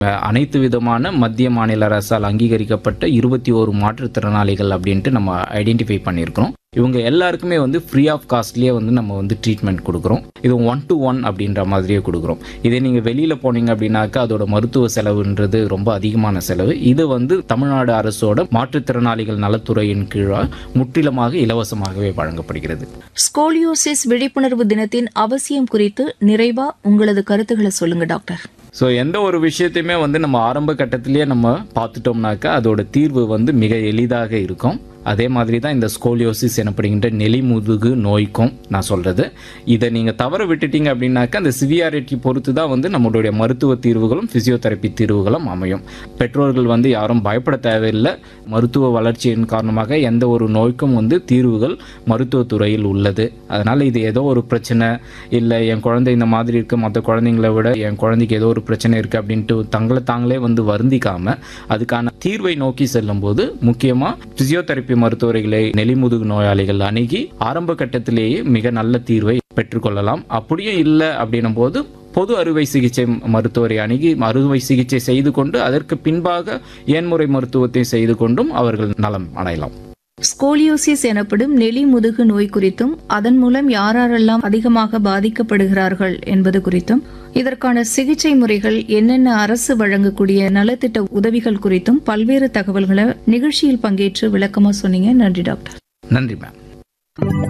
அஹ், அனைத்து விதமான மத்திய மாநில அரசால் அங்கீகரிக்கப்பட்ட இருபத்தி ஒரு மாற்றுத்திறனாளிகள் அப்படின்ட்டு நம்ம ஐடென்டிஃபை பண்ணியிருக்கிறோம் இவங்க எல்லாருக்குமே வந்து ஃப்ரீ ஆஃப் காஸ்ட்லேயே வந்து நம்ம வந்து ட்ரீட்மெண்ட் கொடுக்குறோம் இது ஒன் டு ஒன் அப்படின்ற மாதிரியே கொடுக்குறோம் இதே நீங்கள் வெளியில் போனீங்க அப்படின்னாக்கா அதோட மருத்துவ செலவுன்றது ரொம்ப அதிகமான செலவு இது வந்து தமிழ்நாடு அரசோட மாற்றுத்திறனாளிகள் நலத்துறையின் கீழாக முற்றிலுமாக இலவசமாகவே வழங்கப்படுகிறது ஸ்கோலியோசிஸ் விழிப்புணர்வு தினத்தின் அவசியம் குறித்து நிறைவா உங்களது கருத்துக்களை சொல்லுங்க டாக்டர் ஸோ எந்த ஒரு விஷயத்தையுமே வந்து நம்ம ஆரம்ப கட்டத்திலேயே நம்ம பார்த்துட்டோம்னாக்கா அதோட தீர்வு வந்து மிக எளிதாக இருக்கும் அதே மாதிரி தான் இந்த ஸ்கோலியோசிஸ் எனப்படுகின்ற நெலிமுதுகு நோய்க்கும் நான் சொல்கிறது இதை நீங்கள் தவற விட்டுட்டீங்க அப்படின்னாக்கா அந்த சிவியாரிட்டி பொறுத்து தான் வந்து நம்மளுடைய மருத்துவ தீர்வுகளும் ஃபிசியோதெரப்பி தீர்வுகளும் அமையும் பெற்றோர்கள் வந்து யாரும் பயப்பட தேவையில்லை மருத்துவ வளர்ச்சியின் காரணமாக எந்த ஒரு நோய்க்கும் வந்து தீர்வுகள் மருத்துவத்துறையில் உள்ளது அதனால் இது ஏதோ ஒரு பிரச்சனை இல்லை என் குழந்தை இந்த மாதிரி இருக்குது மற்ற குழந்தைங்களை விட என் குழந்தைக்கு ஏதோ ஒரு பிரச்சனை இருக்குது அப்படின்ட்டு தங்களை தாங்களே வந்து வருந்திக்காம அதுக்கான தீர்வை நோக்கி செல்லும்போது முக்கியமாக பிசியோதெரப்பி மருத்துவர்களை நெலிமுதுகு நோயாளிகள் அணுகி ஆரம்ப கட்டத்திலேயே மிக நல்ல தீர்வை பெற்றுக்கொள்ளலாம் அப்படியும் இல்லை அப்படின்னும் போது பொது அறுவை சிகிச்சை மருத்துவரை அணுகி அறுவை சிகிச்சை செய்து கொண்டு அதற்கு பின்பாக ஏன்முறை மருத்துவத்தை செய்து கொண்டும் அவர்கள் நலம் அடையலாம் ஸ்கோலியோசிஸ் எனப்படும் நெலி முதுகு நோய் குறித்தும் அதன் மூலம் யாரெல்லாம் அதிகமாக பாதிக்கப்படுகிறார்கள் என்பது குறித்தும் இதற்கான சிகிச்சை முறைகள் என்னென்ன அரசு வழங்கக்கூடிய நலத்திட்ட உதவிகள் குறித்தும் பல்வேறு தகவல்களை நிகழ்ச்சியில் பங்கேற்று விளக்கமா சொன்னீங்க நன்றி டாக்டர் நன்றி மேம்